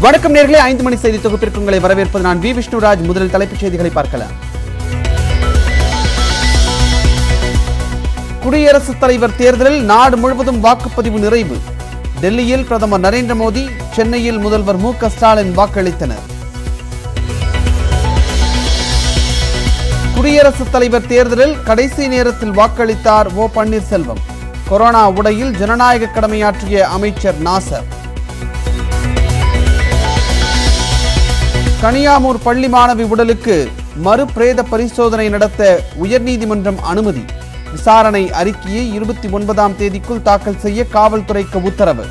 வணக்கம் நேர்களே ஐந்து மணி செய்தி தொகுப்பிற்கு உங்களை வரவேற்பது நான் வி விஷ்ணுராஜ் முதலில் தலைப்புச் செய்திகளை பார்க்கலாம் குடியரசுத் தலைவர் தேர்தலில் நாடு முழுவதும் வாக்குப்பதிவு நிறைவு டெல்லியில் பிரதமர் நரேந்திர மோடி சென்னையில் முதல்வர் மு க ஸ்டாலின் வாக்களித்தனர் குடியரசுத் தலைவர் தேர்தலில் கடைசி நேரத்தில் வாக்களித்தார் ஓ பன்னீர்செல்வம் கொரோனா உடையில் ஜனநாயக கடமையாற்றிய அமைச்சர் நாசர் கனியாமூர் பள்ளி மாணவி உடலுக்கு மறு பிரேத பரிசோதனை நடத்த உயர்நீதிமன்றம் அனுமதி விசாரணை அறிக்கையை இருபத்தி ஒன்பதாம் தேதிக்குள் தாக்கல் செய்ய காவல்துறைக்கு உத்தரவு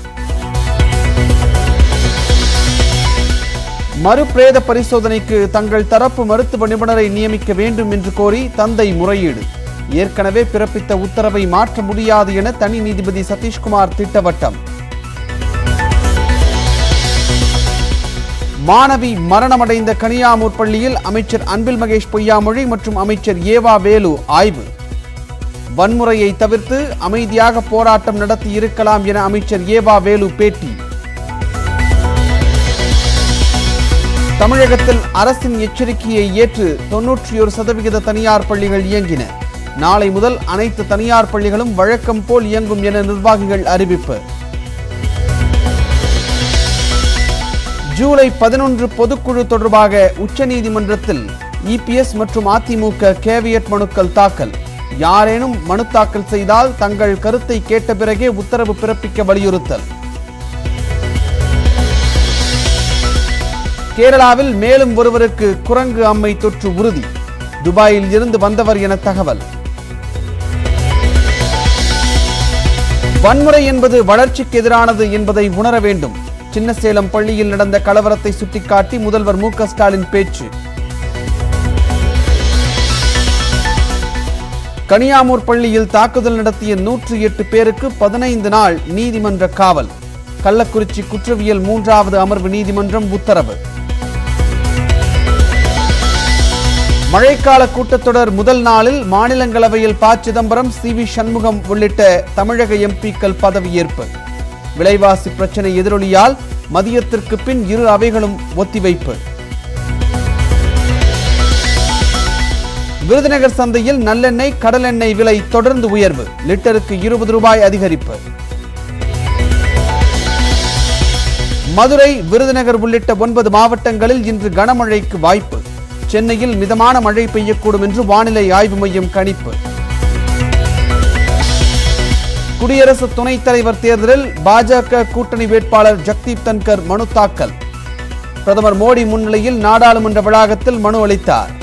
மறு பிரேத பரிசோதனைக்கு தங்கள் தரப்பு மருத்துவ நிபுணரை நியமிக்க வேண்டும் என்று கோரி தந்தை முறையீடு ஏற்கனவே பிறப்பித்த உத்தரவை மாற்ற முடியாது என தனி நீதிபதி சதீஷ்குமார் திட்டவட்டம் மாணவி மரணமடைந்த கனியாமூர் பள்ளியில் அமைச்சர் அன்பில் மகேஷ் பொய்யாமொழி மற்றும் அமைச்சர் ஏவா வேலு ஆய்வு வன்முறையை தவிர்த்து அமைதியாக போராட்டம் நடத்தி இருக்கலாம் என அமைச்சர் ஏவா வேலு பேட்டி தமிழகத்தில் அரசின் எச்சரிக்கையை ஏற்று தொன்னூற்றி ஒரு சதவிகித தனியார் பள்ளிகள் இயங்கின நாளை முதல் அனைத்து தனியார் பள்ளிகளும் வழக்கம் போல் இயங்கும் என நிர்வாகிகள் அறிவிப்பு ஜூலை பதினொன்று பொதுக்குழு தொடர்பாக உச்சநீதிமன்றத்தில் இபிஎஸ் மற்றும் அதிமுக கேவியட் மனுக்கள் தாக்கல் யாரேனும் மனு தாக்கல் செய்தால் தங்கள் கருத்தை கேட்ட பிறகே உத்தரவு பிறப்பிக்க வலியுறுத்தல் கேரளாவில் மேலும் ஒருவருக்கு குரங்கு அம்மை தொற்று உறுதி துபாயில் இருந்து வந்தவர் என தகவல் வன்முறை என்பது வளர்ச்சிக்கு எதிரானது என்பதை உணர வேண்டும் சின்னசேலம் பள்ளியில் நடந்த கலவரத்தை சுட்டிக்காட்டி முதல்வர் மு க ஸ்டாலின் பேச்சு கனியாமூர் பள்ளியில் தாக்குதல் நடத்திய நூற்றி எட்டு பேருக்கு பதினைந்து நாள் நீதிமன்ற காவல் கள்ளக்குறிச்சி குற்றவியல் மூன்றாவது அமர்வு நீதிமன்றம் உத்தரவு மழைக்கால கூட்டத்தொடர் முதல் நாளில் மாநிலங்களவையில் ப சிதம்பரம் சி வி சண்முகம் உள்ளிட்ட தமிழக எம்பிக்கள் பதவியேற்பு விலைவாசி பிரச்சனை எதிரொலியால் மதியத்திற்கு பின் இரு அவைகளும் ஒத்திவைப்பு விருதுநகர் சந்தையில் நல்லெண்ணெய் கடலெண்ணெய் விலை தொடர்ந்து உயர்வு லிட்டருக்கு இருபது ரூபாய் அதிகரிப்பு மதுரை விருதுநகர் உள்ளிட்ட ஒன்பது மாவட்டங்களில் இன்று கனமழைக்கு வாய்ப்பு சென்னையில் மிதமான மழை பெய்யக்கூடும் என்று வானிலை ஆய்வு மையம் கணிப்பு குடியரசு துணைத் தலைவர் தேர்தலில் பாஜக கூட்டணி வேட்பாளர் ஜக்தீப் தன்கர் மனு தாக்கல் பிரதமர் மோடி முன்னிலையில் நாடாளுமன்ற வளாகத்தில் மனு அளித்தார்